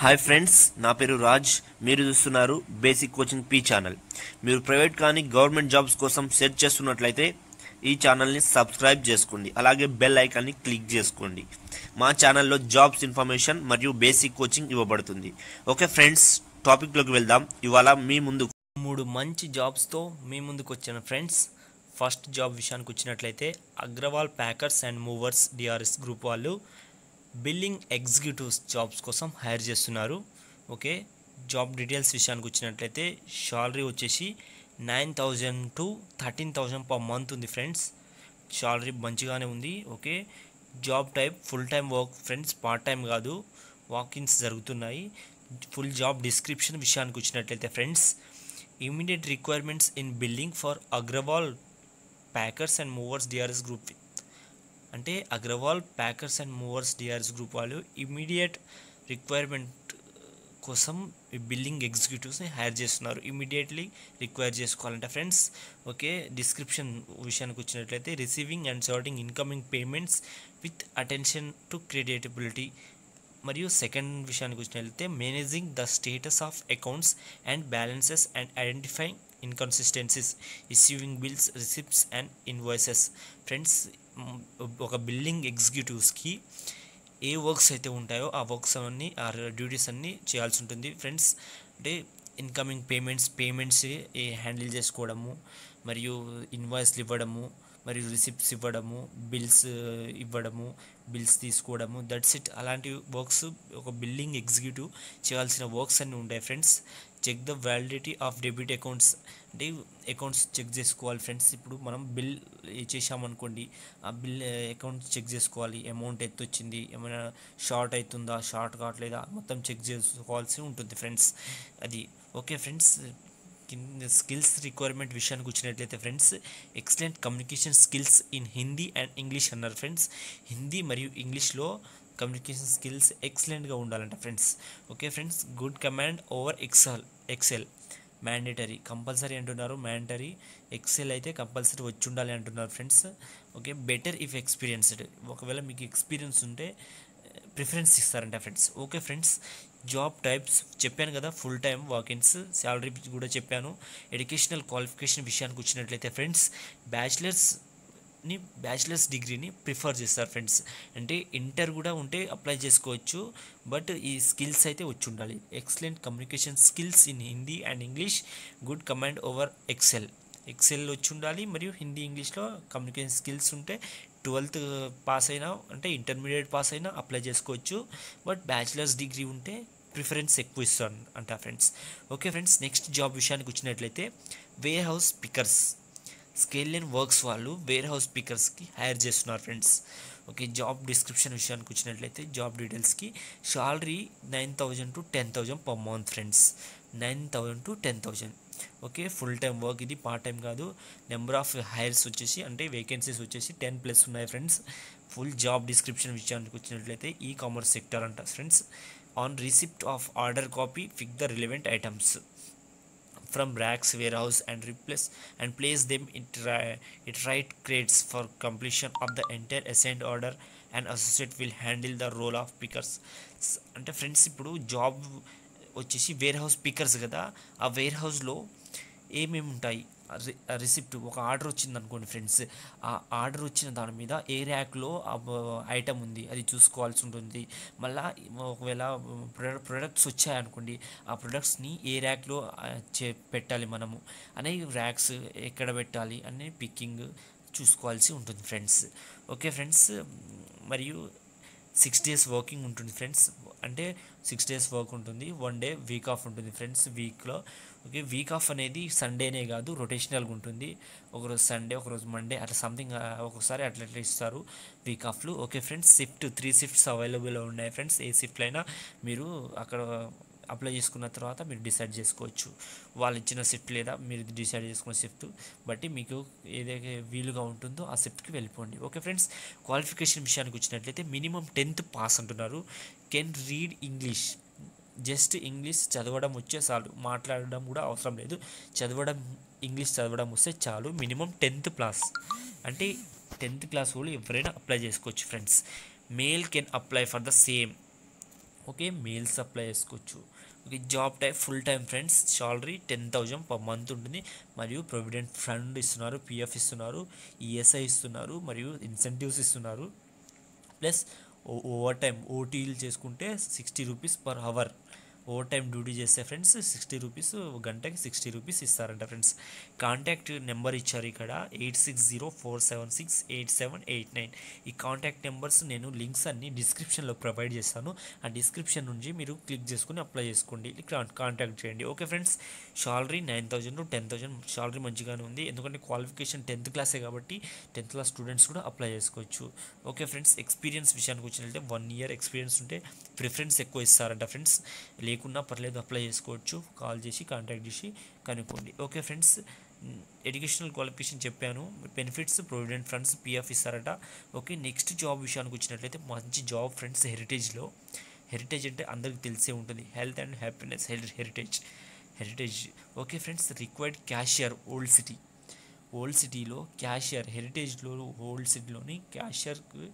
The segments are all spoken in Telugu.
హాయ్ ఫ్రెండ్స్ నా పేరు రాజ్ మీరు చూస్తున్నారు బేసిక్ కోచింగ్ పీ ఛానల్ మీరు ప్రైవేట్ కానీ గవర్నమెంట్ జాబ్స్ కోసం సెర్చ్ చేస్తున్నట్లయితే ఈ ఛానల్ని సబ్స్క్రైబ్ చేసుకోండి అలాగే బెల్ ఐకాన్ని క్లిక్ చేసుకోండి మా ఛానల్లో జాబ్స్ ఇన్ఫర్మేషన్ మరియు బేసిక్ కోచింగ్ ఇవ్వబడుతుంది ఓకే ఫ్రెండ్స్ టాపిక్లోకి వెళ్దాం ఇవాళ మీ ముందు మూడు మంచి జాబ్స్తో మీ ముందుకు వచ్చిన ఫ్రెండ్స్ ఫస్ట్ జాబ్ విషయానికి వచ్చినట్లయితే Agarwal packers and movers DRS group వాళ్ళు బిల్లింగ్ ఎగ్జిక్యూటివ్స్ జాబ్స్ కోసం హైర్ చేస్తున్నారు ఓకే జాబ్ డీటెయిల్స్ విషయానికి వచ్చినట్లయితే శాలరీ వచ్చేసి nine thousand to thirteen thousand per month ఉంది ఫ్రెండ్స్ శాలరీ మంచిగానే ఉంది okay job type full time work friends part time కాదు వాకిన్స్ జరుగుతున్నాయి ఫుల్ జాబ్ డిస్క్రిప్షన్ విషయానికి వచ్చినట్లయితే friends immediate requirements in building for Agarwal packers and movers DRS group అంటే Agarwal packers and movers DRS group వాళ్ళు ఇమీడియట్ రిక్వైర్మెంట్ కోసం ఈ బిల్లింగ్ ఎగ్జిక్యూటివ్స్ని హైర్ చేస్తున్నారు ఇమీడియట్లీ రిక్వైర్ చేసుకోవాలంటే ఫ్రెండ్స్ ఓకే డిస్క్రిప్షన్ విషయానికి వచ్చినట్లయితే receiving and sorting incoming payments with attention to creditability మరియు సెకండ్ విషయానికి వచ్చినట్లయితే managing the status of accounts and balances and identifying inconsistencies issuing bills receipts and invoices friends ఒక బిల్డింగ్ ఎగ్జిక్యూటివ్స్కి ఏ వర్క్స్ అయితే ఉంటాయో ఆ వర్క్స్ అన్నీ ఆ డ్యూటీస్ అన్నీ చేయాల్సి ఉంటుంది ఫ్రెండ్స్ అంటే ఇన్కమింగ్ పేమెంట్స్ పేమెంట్స్ హ్యాండిల్ చేసుకోవడము మరియు ఇన్వాయిస్లు ఇవ్వడము మరియు రిసిప్ట్స్ ఇవ్వడము బిల్స్ ఇవ్వడము బిల్స్ తీసుకోవడము దట్స్ ఇట్ అలాంటి వర్క్స్ ఒక బిల్లింగ్ ఎగ్జిక్యూటివ్ చేయాల్సిన వర్క్స్ అన్నీ ఉంటాయి friends check the validity of debit accounts అంటే అకౌంట్స్ చెక్ చేసుకోవాలి ఫ్రెండ్స్ ఇప్పుడు మనం బిల్ చేసామనుకోండి ఆ బిల్ అకౌంట్ చెక్ చేసుకోవాలి అమౌంట్ ఎంత వచ్చింది ఏమైనా షార్ట్ అవుతుందా షార్ట్ కావట్లేదా మొత్తం చెక్ చేసుకోవాల్సి ఉంటుంది ఫ్రెండ్స్ అది ఓకే ఫ్రెండ్స్ కింద స్కిల్స్ రిక్వైర్మెంట్ విషయానికి వచ్చినట్లయితే friends excellent communication skills in Hindi and English అన్నారు ఫ్రెండ్స్ హిందీ మరియు ఇంగ్లీష్లో కమ్యూనికేషన్ స్కిల్స్ ఎక్సలెంట్గా ఉండాలంట friends okay friends good command over excel excel mandatory compulsory అంటున్నారు మ్యాండటరీ ఎక్సెల్ అయితే కంపల్సరీ వచ్చి ఉండాలి అంటున్నారు friends okay better if experienced ఒకవేళ మీకు ఎక్స్పీరియన్స్ ఉంటే ప్రిఫరెన్స్ ఇస్తారంట friends okay friends job types చెప్పాను కదా ఫుల్ టైం వాకిన్స్ శాలరీ కూడా చెప్పాను ఎడ్యుకేషనల్ క్వాలిఫికేషన్ విషయానికి వచ్చినట్లయితే ఫ్రెండ్స్ బ్యాచిలర్స్ని బ్యాచిలర్స్ డిగ్రీని ప్రిఫర్ చేస్తారు ఫ్రెండ్స్ అంటే ఇంటర్ కూడా ఉంటే అప్లై చేసుకోవచ్చు బట్ ఈ స్కిల్స్ అయితే వచ్చి ఉండాలి excellent communication skills in Hindi and English good command over excel excel వచ్చి ఉండాలి మరియు హిందీ ఇంగ్లీష్లో కమ్యూనికేషన్ స్కిల్స్ ఉంటే ట్వెల్త్ పాస్ అయినా అంటే ఇంటర్మీడియట్ పాస్ అయినా అప్లై చేసుకోవచ్చు బట్ బ్యాచిలర్స్ డిగ్రీ ఉంటే ప్రిఫరెన్స్ ఎక్కువ ఇస్తాను అంట friends okay friends next job విషయానికి వచ్చినట్లయితే warehouse pickers scale and works వాళ్ళు వేర్ హౌస్ పికర్స్కి హైర్ చేస్తున్నారు ఫ్రెండ్స్ ఓకే జాబ్ డిస్క్రిప్షన్ విషయానికి వచ్చినట్లయితే జాబ్ డీటెయిల్స్కి salary nine thousand to ten thousand per month friends nine thousand to ten thousand okay full time work ఇది పార్ట్ టైం కాదు నెంబర్ ఆఫ్ హైర్స్ వచ్చేసి అంటే వేకెన్సీస్ వచ్చేసి టెన్ ప్లస్ ఉన్నాయి ఫ్రెండ్స్ ఫుల్ జాబ్ డిస్క్రిప్షన్ విషయానికి వచ్చినట్లయితే ఈ కామర్స్ సెక్టర్ అంట friends on receipt of order copy pick the relevant items from racks warehouse and replace and place them it it right crates for completion of the entire assigned order and associate will handle the role of pickers అంటే ఫ్రెండ్స్ ఇప్పుడు జాబ్ వచ్చేసి వేర్ హౌస్ పికర్స్ కదా ఆ వేర్ హౌస్లో ఏమేమి ఉంటాయి రిసిప్ట్ ఒక ఆర్డర్ వచ్చింది అనుకోండి ఫ్రెండ్స్ ఆ ఆర్డర్ వచ్చిన దాని మీద ఏ ర్యాక్లో ఐటమ్ ఉంది అది చూసుకోవాల్సి ఉంటుంది మళ్ళీ ఒకవేళ ప్రొడక్ట్స్ వచ్చాయనుకోండి ఆ ప్రొడక్ట్స్ని ఏ ర్యాక్లో చే పెట్టాలి మనము అనే ర్యాక్స్ ఎక్కడ పెట్టాలి అనే పిక్కింగ్ చూసుకోవాల్సి ఉంటుంది ఫ్రెండ్స్ ఓకే ఫ్రెండ్స్ మరియు సిక్స్ డేస్ వర్కింగ్ ఉంటుంది ఫ్రెండ్స్ అంటే సిక్స్ డేస్ వర్క్ ఉంటుంది వన్ డే వీక్ ఆఫ్ ఉంటుంది ఫ్రెండ్స్ వీక్లో ఓకే వీక్ ఆఫ్ అనేది సండేనే కాదు రొటేషనల్గా ఉంటుంది ఒకరోజు సండే ఒకరోజు మండే అట్లా సంథింగ్ ఒక్కొక్కసారి అట్లా అట్లా ఇస్తారు వీక్ ఆఫ్లు okay friends shift three shifts available ఉన్నాయి ఫ్రెండ్స్ ఏ షిఫ్ట్లో అయినా మీరు అక్కడ అప్లై చేసుకున్న తర్వాత మీరు డిసైడ్ చేసుకోవచ్చు వాళ్ళు ఇచ్చిన షిఫ్ట్ లేదా మీరు డిసైడ్ చేసుకున్న షిఫ్ట్ బట్టి మీకు ఏదైతే వీలుగా ఉంటుందో ఆ షిఫ్ట్కి వెళ్ళిపోండి ఓకే ఫ్రెండ్స్ క్వాలిఫికేషన్ విషయానికి వచ్చినట్లయితే మినిమం టెన్త్ పాస్ అంటున్నారు can read English just English చదవడం వచ్చే చాలు మాట్లాడడం కూడా అవసరం లేదు చదవడం ఇంగ్లీష్ చదవడం వస్తే చాలు మినిమం టెన్త్ క్లాస్ అంటే టెన్త్ క్లాస్ వాళ్ళు ఎవరైనా అప్లై చేసుకోవచ్చు friends male can apply for the same okay males apply చేసుకోవచ్చు okay job type full time friends salary ten thousand per month ఉంటుంది మరియు ప్రొవిడెంట్ ఫండ్ ఇస్తున్నారు పిఎఫ్ ఇస్తున్నారు ఈఎస్ఐ ఇస్తున్నారు మరియు ఇన్సెంటివ్స్ ఇస్తున్నారు ప్లస్ ఓవర్ టైం ఓటీలు చేసుకుంటే sixty rupees per hour overtime duty చేస్తే ఫ్రెండ్స్ సిక్స్టీ రూపీస్ గంటకి సిక్స్టీ రూపీస్ ఇస్తారంట ఫ్రెండ్స్ కాంటాక్ట్ నెంబర్ ఇచ్చారు ఇక్కడ eight six zero four seven six eight seven eight nine ఈ కాంటాక్ట్ నెంబర్స్ నేను లింక్స్ అన్ని డిస్క్రిప్షన్లో ప్రొవైడ్ చేస్తాను ఆ డిస్క్రిప్షన్ నుంచి మీరు క్లిక్ చేసుకుని అప్లై చేసుకోండి కాంటాక్ట్ చేయండి okay friends salary nine thousand to ten thousand salary మంచిగానే ఉంది ఎందుకంటే క్వాలిఫికేషన్ టెన్త్ క్లాసే కాబట్టి టెన్త్ క్లాస్ స్టూడెంట్స్ కూడా అప్లై చేసుకోవచ్చు ఓకే ఫ్రెండ్స్ ఎక్స్పీరియన్స్ విషయానికి వచ్చినట్లయితే వన్ ఇయర్ ఎక్స్పీరియన్స్ ఉంటే ప్రిఫరెన్స్ ఎక్కువ ఇస్తారంట ఫ్రెండ్స్ లేకున్నా పర్లేదు అప్లై చేసుకోవచ్చు కాల్ చేసి కాంటాక్ట్ చేసి కనుక్కోండి ఓకే ఫ్రెండ్స్ ఎడ్యుకేషనల్ క్వాలిఫికేషన్ చెప్పాను బెనిఫిట్స్ ప్రొవిడెంట్ ఫండ్స్ పిఎఫ్ ఇస్తారట ఓకే నెక్స్ట్ జాబ్ విషయానికి వచ్చినట్లయితే మంచి జాబ్ ఫ్రెండ్స్ హెరిటేజ్లో హెరిటేజ్ అంటే అందరికి తెలిసే ఉంటుంది health and happiness Heritage Heritage okay friends required cashier old city old సిటీలో క్యాషియర్ హెరిటేజ్లో ఓల్డ్ సిటీలోని క్యాషియర్కి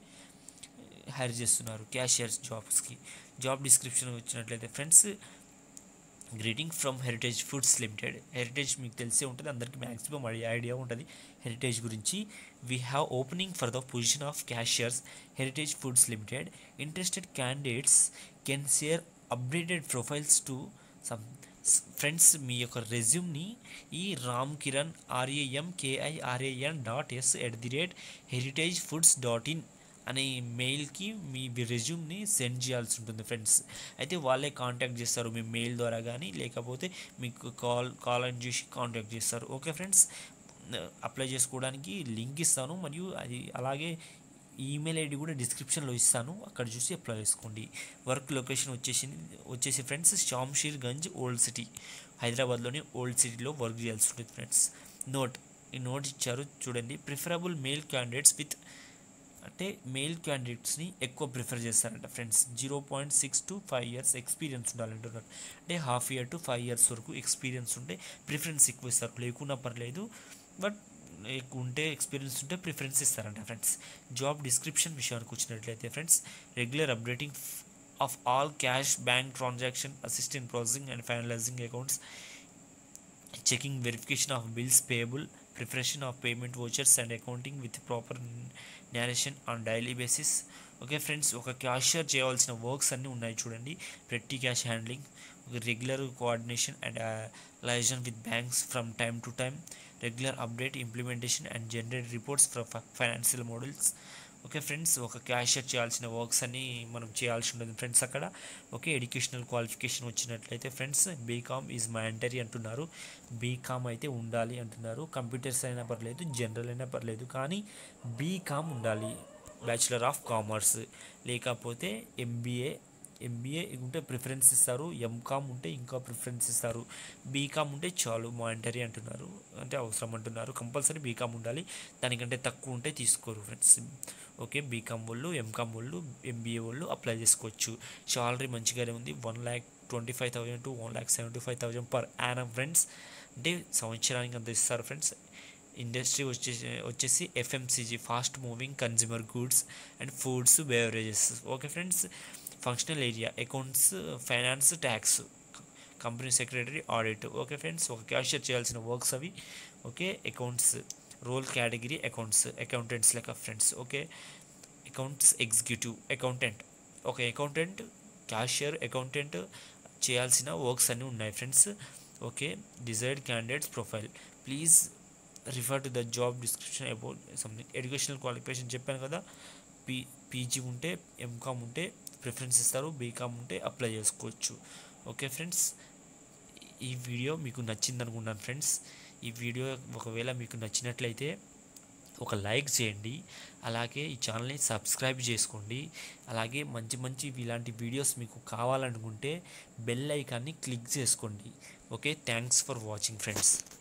హైర్ చేస్తున్నారు క్యాషియర్స్ జాబ్స్కి జాబ్ డిస్క్రిప్షన్ వచ్చినట్లయితే friends greeting from Heritage Foods Limited Heritage మీకు తెలిసే ఉంటుంది అందరికీ మ్యాక్సిమం ఐడియా ఉంటుంది హెరిటేజ్ గురించి we have opening for the position of cashiers Heritage Foods Limited interested candidates can share updated profiles to some friends మీ యొక్క రెజ్యూమ్ని ఈ Ram Kiran R A M K I R A N dot S at the rate Heritage Foods dot in అనే మెయిల్కి మీ రెజ్యూమ్ని సెండ్ చేయాల్సి ఉంటుంది ఫ్రెండ్స్ అయితే వాళ్ళే కాంటాక్ట్ చేస్తారు మీ మెయిల్ ద్వారా కానీ లేకపోతే మీకు కాల్ కాల్ అని చేసి కాంటాక్ట్ చేస్తారు ఓకే ఫ్రెండ్స్ అప్లై చేసుకోవడానికి లింక్ ఇస్తాను మరియు అది అలాగే ఈమెయిల్ ఐడి కూడా డిస్క్రిప్షన్లో ఇస్తాను అక్కడ చూసి అప్లై చేసుకోండి వర్క్ లొకేషన్ వచ్చేసి వచ్చేసి friends Shamsher Gunj old city హైదరాబాద్లోని ఓల్డ్ సిటీలో వర్క్ చేయాల్సి ఉంటుంది ఫ్రెండ్స్ నోట్ ఈ నోట్ ఇచ్చారు చూడండి ప్రిఫరబుల్ మెయిల్ క్యాండిడేట్స్ విత్ అంటే మెయిల్ క్యాండిడేట్స్ని ఎక్కువ ప్రిఫర్ చేస్తారంట friends zero point six to five years experience ఉండాలంటున్నారు అంటే half year to five years వరకు ఎక్స్పీరియన్స్ ఉంటే ప్రిఫరెన్స్ ఎక్కువ ఇస్తారు లేకున్నా పర్లేదు బట్ ఉంటే ఎక్స్పీరియన్స్ ఉంటే ప్రిఫరెన్స్ ఇస్తారంట ఫ్రెండ్స్ జాబ్ డిస్క్రిప్షన్ విషయానికి వచ్చినట్లయితే friends regular updating of all cash bank transaction assistant processing and finalising accounts checking verification of bills payable preparation of payment vouchers and accounting with proper narration on daily basis okay friends ఒక క్యాషియర్ చేయవలసిన వర్క్స్ అన్నీ ఉన్నాయి చూడండి పెట్టి cash handling regular coordination and liaison with banks from time to time regular update implementation and generate reports from financial models okay friends ఒక క్యాషియర్ చేయాల్సిన వర్క్స్ అన్ని మనం చేయాల్సి ఉంటుంది ఫ్రెండ్స్ అక్కడ ఓకే ఎడ్యుకేషనల్ క్వాలిఫికేషన్ వచ్చినట్లయితే ఫ్రెండ్స్ బీకామ్ ఈజ్ మ్యాండరీ అంటున్నారు బీకామ్ అయితే ఉండాలి అంటున్నారు కంప్యూటర్స్ అయినా పర్లేదు జనరల్ అయినా పర్లేదు కానీ బీకామ్ ఉండాలి బ్యాచులర్ ఆఫ్ కామర్స్ లేకపోతే ఎంబీఏ ఎంబీఏ ఉంటే ప్రిఫరెన్స్ ఇస్తారు ఎంకామ్ ఉంటే ఇంకా ప్రిఫరెన్స్ ఇస్తారు బీకామ్ ఉంటే చాలు మానిటరీ అంటున్నారు అంటే అవసరం అంటున్నారు కంపల్సరీ బీకామ్ ఉండాలి దానికంటే తక్కువ ఉంటే తీసుకోరు ఫ్రెండ్స్ ఓకే బీకామ్ వాళ్ళు ఎంకామ్ వాళ్ళు ఎంబీఏ వాళ్ళు అప్లై చేసుకోవచ్చు శాలరీ మంచిగానే ఉంది one lakh twenty five thousand to one lakh seventy five thousand per annum friends అంటే సంవత్సరానికి అంత ఇస్తారు ఫ్రెండ్స్ ఇండస్ట్రీ వచ్చేసి వచ్చేసి FMCG fast moving consumer goods and foods beverages okay friends functional area accounts finance tax company secretary audit okay friends ఒక క్యాషియర్ చేయాల్సిన వర్క్స్ అవి okay accounts role category accounts accountants లెక్క friends okay accounts executive accountant ఒక అకౌంటెంట్ క్యాషియర్ అకౌంటెంట్ చేయాల్సిన వర్క్స్ అన్నీ ఉన్నాయి friends okay desired candidates profile please refer to the job description about something educational qualification చెప్పాను కదా పీ పీజీ ఉంటే ఎంకామ్ ఉంటే ప్రిఫరెన్స్ ఇస్తారు బీకామ్ ఉంటే అప్లై చేసుకోవచ్చు ఓకే ఫ్రెండ్స్ ఈ వీడియో మీకు నచ్చింది అనుకున్నాను ఫ్రెండ్స్ ఈ వీడియో ఒకవేళ మీకు నచ్చినట్లయితే ఒక లైక్ చేయండి అలాగే ఈ ఛానల్ని సబ్స్క్రైబ్ చేసుకోండి అలాగే మంచి మంచి ఇలాంటి వీడియోస్ మీకు కావాలనుకుంటే బెల్ ఐకాన్ని క్లిక్ చేసుకోండి okay thanks for watching friends